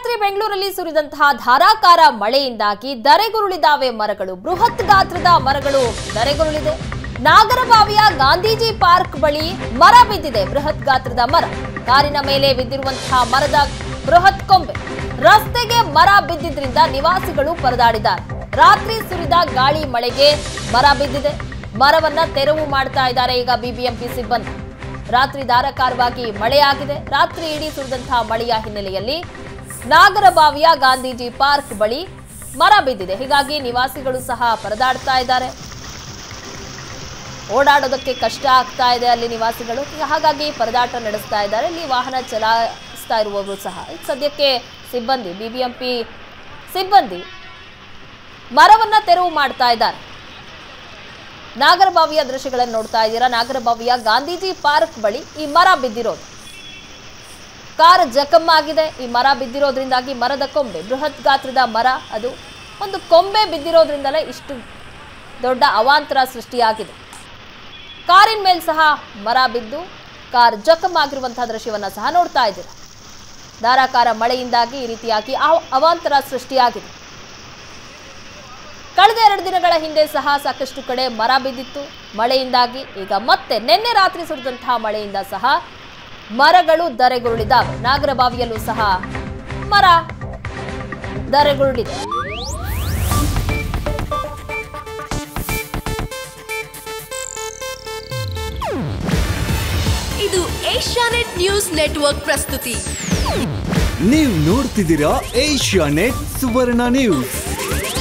ರಾತ್ರಿ ಬೆಂಗಳೂರಲ್ಲಿ ಸುರಿದಂತಹ ಧಾರಾಕಾರ ಮಳೆಯಿಂದಾಗಿ ಧರೆಗುರುಳಿದಾವೆ ಮರಗಳು ಬೃಹತ್ ಗಾತ್ರದ ಮರಗಳು ಧರೆಗುರುಳಿದೆ ನಾಗರಬಾವಿಯ ಗಾಂಧೀಜಿ ಪಾರ್ಕ್ ಬಳಿ ಮರ ಬಿದ್ದಿದೆ ಬೃಹತ್ ಗಾತ್ರದ ಮರ ಕಾರಿನ ಮೇಲೆ ಬಿದ್ದಿರುವಂತಹ ಮರದ ಬೃಹತ್ ಕೊಂಬೆ ರಸ್ತೆಗೆ ಮರ ಬಿದ್ದಿದ್ರಿಂದ ನಿವಾಸಿಗಳು ಪರದಾಡಿದ್ದಾರೆ ರಾತ್ರಿ ಸುರಿದ ಗಾಳಿ ಮಳೆಗೆ ಮರ ಬಿದ್ದಿದೆ ಮರವನ್ನ ತೆರವು ಮಾಡ್ತಾ ಇದ್ದಾರೆ ಈಗ ಬಿಬಿಎಂಪಿ ಸಿಬ್ಬಂದಿ ರಾತ್ರಿ ಧಾರಾಕಾರವಾಗಿ ಮಳೆಯಾಗಿದೆ ರಾತ್ರಿ ಇಡೀ ಸುರಿದಂತಹ ಮಳೆಯ ಹಿನ್ನೆಲೆಯಲ್ಲಿ ನಾಗರಬಾವಿಯ ಗಾಂಧೀಜಿ ಪಾರ್ಕ್ ಬಳಿ ಮರ ಬಿದ್ದಿದೆ ಹೀಗಾಗಿ ನಿವಾಸಿಗಳು ಸಹ ಪರದಾಡ್ತಾ ಇದ್ದಾರೆ ಓಡಾಡೋದಕ್ಕೆ ಕಷ್ಟ ಆಗ್ತಾ ಇದೆ ಅಲ್ಲಿ ನಿವಾಸಿಗಳು ಹಾಗಾಗಿ ಪರದಾಟ ನಡೆಸ್ತಾ ಇದ್ದಾರೆ ಇಲ್ಲಿ ವಾಹನ ಚಲಾಯಿಸ್ತಾ ಇರುವವರು ಸಹ ಈಗ ಸದ್ಯಕ್ಕೆ ಸಿಬ್ಬಂದಿ ಬಿಬಿಎಂಪಿ ಸಿಬ್ಬಂದಿ ಮರವನ್ನ ತೆರವು ಮಾಡ್ತಾ ಇದ್ದಾರೆ ನಾಗರಬಾವಿಯ ದೃಶ್ಯಗಳನ್ನು ನೋಡ್ತಾ ಇದ್ದೀರಾ ನಾಗರಬಾವಿಯ ಗಾಂಧೀಜಿ ಪಾರ್ಕ್ ಬಳಿ ಈ ಮರ ಬಿದ್ದಿರೋದು ಕಾರ್ ಜಖಮ್ ಆಗಿದೆ ಈ ಮರ ಬಿದ್ದಿರೋದ್ರಿಂದಾಗಿ ಮರದ ಕೊಂಬೆ ಬೃಹತ್ ಗಾತ್ರದ ಮರ ಅದು ಒಂದು ಕೊಂಬೆ ಬಿದ್ದಿರೋದ್ರಿಂದಲೇ ಇಷ್ಟು ದೊಡ್ಡ ಅವಾಂತರ ಸೃಷ್ಟಿಯಾಗಿದೆ ಕಾರಿನ ಮೇಲೆ ಸಹ ಮರ ಬಿದ್ದು ಕಾರ್ ಜಖಮ್ ಆಗಿರುವಂತಹ ದೃಶ್ಯವನ್ನ ಸಹ ನೋಡ್ತಾ ಇದ್ದೀರಾ ಧಾರಾಕಾರ ಮಳೆಯಿಂದಾಗಿ ಈ ರೀತಿಯಾಗಿ ಅವ- ಅವಾಂತರ ಸೃಷ್ಟಿಯಾಗಿದೆ ಕಳೆದ ಎರಡು ದಿನಗಳ ಹಿಂದೆ ಸಹ ಸಾಕಷ್ಟು ಕಡೆ ಮರ ಬಿದ್ದಿತ್ತು ಮಳೆಯಿಂದಾಗಿ ಈಗ ಮತ್ತೆ ನಿನ್ನೆ ರಾತ್ರಿ ಸುರಿದಂತಹ ಮಳೆಯಿಂದ ಸಹ ಮರಗಳು ಧರೆಗುರುಳಿದಾವೆ ನಾಗರಬಾವಿಯಲ್ಲೂ ಸಹ ಮರ ಧರೆಗುರುಳಿದೆ ಇದು ಏಷ್ಯಾನೆಟ್ ನ್ಯೂಸ್ ನೆಟ್ವರ್ಕ್ ಪ್ರಸ್ತುತಿ ನೀವು ನೋಡ್ತಿದ್ದೀರಾ ಏಷ್ಯಾ ನೆಟ್ ಸುವರ್ಣ ನ್ಯೂಸ್